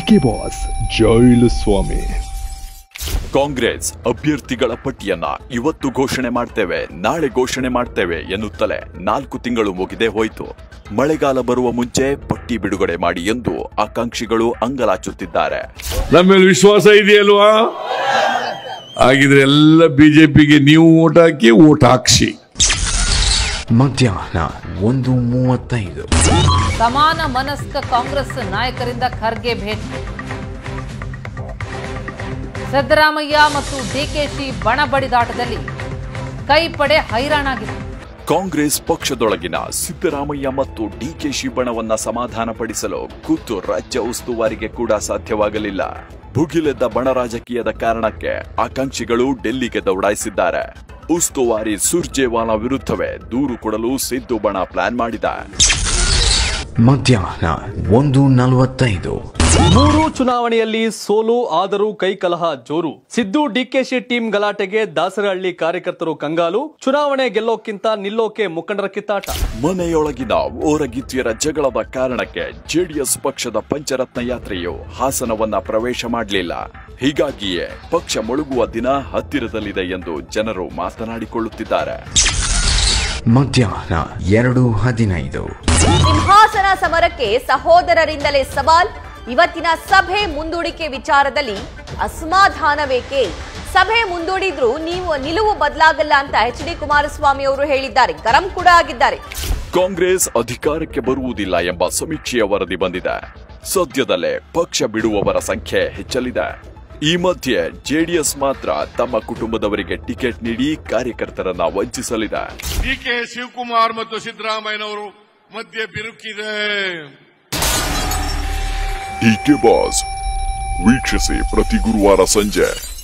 DK boss jail ಸ್ವಾಮಿ Congress ಅಭ್ಯರ್ಥಿಗಳ ಪಟ್ಟಿಯನ್ನ ಇವತ್ತು ಘೋಷಣೆ ಮಾಡ್ತೇವೆ ನಾಳೆ ಘೋಷಣೆ ಮಾಡ್ತೇವೆ ಎನ್ನುತ್ತಲೇ ನಾಲ್ಕು ತಿಂಗಳು ಮುಗಿದೇ ಹೋಯಿತು ಮಳೆಗಾಲ ಬರುವ ಮುಂಚೆ ಪಟ್ಟಿ ಬಿಡುಗಡೆ ಮಾಡಿ ಎಂದು ಆಕಾಂಕ್ಷಿಗಳು ಅಂಗಲಾಚುತ್ತಿದ್ದಾರೆ ನಮ್ಮ ಮೇಲೆ ವಿಶ್ವಾಸ ಇದೆಯಲ್ವಾ ಹಾಗಿದ್ರೆ ಎಲ್ಲ ಬಿಜೆಪಿಗೆ ನೀವು ಓಟ್ ಹಾಕಿ ಓಟ್ ಹಾಕ್ಸಿ ಮಧ್ಯಾಹ್ನ ಒಂದು ಮೂವತ್ತೈದು ಸಮಾನ ಮನಸ್ಕ ಕಾಂಗ್ರೆಸ್ ನಾಯಕರಿಂದ ಖರ್ಗೆ ಭೇಟಿ ಸಿದ್ದರಾಮಯ್ಯ ಮತ್ತು ಡಿಕೆಶಿ ಬಣ ಬಡಿದಾಟದಲ್ಲಿ ಕೈಪಡೆ ಹೈರಾಣಾಗಿದೆ ಕಾಂಗ್ರೆಸ್ ಪಕ್ಷದೊಳಗಿನ ಸಿದ್ದರಾಮಯ್ಯ ಮತ್ತು ಡಿಕೆಶಿ ಬಣವನ್ನ ಸಮಾಧಾನಪಡಿಸಲು ಖುದ್ದು ರಾಜ್ಯ ಉಸ್ತುವಾರಿಗೆ ಕೂಡ ಸಾಧ್ಯವಾಗಲಿಲ್ಲ ಭುಗಿಲೆದ್ದ ಬಣ ರಾಜಕೀಯದ ಕಾರಣಕ್ಕೆ ಆಕಾಂಕ್ಷಿಗಳು ಡೆಲ್ಲಿಗೆ ದೌಡಾಯಿಸಿದ್ದಾರೆ ಉಸ್ತುವಾರಿ ಸುರ್ಜೇವಾಲಾ ವಿರುದ್ಧವೇ ದೂರು ಕೊಡಲು ಸಿದ್ದು ಬಣ ಪ್ಲಾನ್ ಮಾಡಿದ ಮಧ್ಯಾಹ್ನ ಒಂದು ನಲವತ್ತೈದು ಮೂರು ಚುನಾವಣೆಯಲ್ಲಿ ಸೋಲು ಆದರೂ ಕೈಕಲಹ ಜೋರು ಸಿದ್ದು ಡಿಕೆಶಿ ಟೀಮ್ ಗಲಾಟೆಗೆ ದಾಸರಹಳ್ಳಿ ಕಾರ್ಯಕರ್ತರು ಕಂಗಾಲು ಚುನಾವಣೆ ಗೆಲ್ಲೋಕ್ಕಿಂತ ನಿಲ್ಲೋಕೆ ಮುಖಂಡರ ಕಿತ್ತಾಟ ಮನೆಯೊಳಗಿನ ಓರಗಿತ್ತಿಯರ ಜಗಳದ ಕಾರಣಕ್ಕೆ ಜೆಡಿಎಸ್ ಪಕ್ಷದ ಪಂಚರತ್ನ ಯಾತ್ರೆಯು ಹಾಸನವನ್ನ ಪ್ರವೇಶ ಮಾಡಲಿಲ್ಲ ಹೀಗಾಗಿಯೇ ಪಕ್ಷ ಮುಳುಗುವ ದಿನ ಹತ್ತಿರದಲ್ಲಿದೆ ಎಂದು ಜನರು ಮಾತನಾಡಿಕೊಳ್ಳುತ್ತಿದ್ದಾರೆ ಮಧ್ಯಾಹ್ನ ಎರಡು ಹದಿನೈದು ಸಿಂಹಾಸನ ಸಮರಕ್ಕೆ ಸಹೋದರರಿಂದಲೇ ಸವಾಲ್ ಇವತ್ತಿನ ಸಭೆ ಮುಂದೂಡಿಕೆ ವಿಚಾರದಲ್ಲಿ ಅಸಮಾಧಾನವೇಕೆ ಸಭೆ ಮುಂದೂಡಿದ್ರು ನೀವು ನಿಲುವು ಬದಲಾಗಲ್ಲ ಅಂತ ಎಚ್ ಡಿ ಕುಮಾರಸ್ವಾಮಿ ಅವರು ಹೇಳಿದ್ದಾರೆ ಗರಂ ಕೂಡ ಆಗಿದ್ದಾರೆ ಕಾಂಗ್ರೆಸ್ ಅಧಿಕಾರಕ್ಕೆ ಬರುವುದಿಲ್ಲ ಎಂಬ ಸಮೀಕ್ಷೆಯ ವರದಿ ಬಂದಿದೆ ಸದ್ಯದಲ್ಲೇ ಪಕ್ಷ ಬಿಡುವವರ ಸಂಖ್ಯೆ ಹೆಚ್ಚಲಿದೆ ಈ ಮಧ್ಯೆ ಜೆಡಿಎಸ್ ಮಾತ್ರ ತಮ್ಮ ಕುಟುಂಬದವರಿಗೆ ಟಿಕೆಟ್ ನೀಡಿ ಕಾರ್ಯಕರ್ತರನ್ನ ವಂಚಿಸಲಿದೆ ಡಿ ಕೆ ಶಿವಕುಮಾರ್ ಮತ್ತು ಸಿದ್ದರಾಮಯ್ಯನವರು ಮಧ್ಯೆ ಬಿರುಕಿದೆ ಡಿಕೆ ಬಾಸ್ ವೀಕ್ಷಿಸಿ ಪ್ರತಿ ಗುರುವಾರ ಸಂಜೆ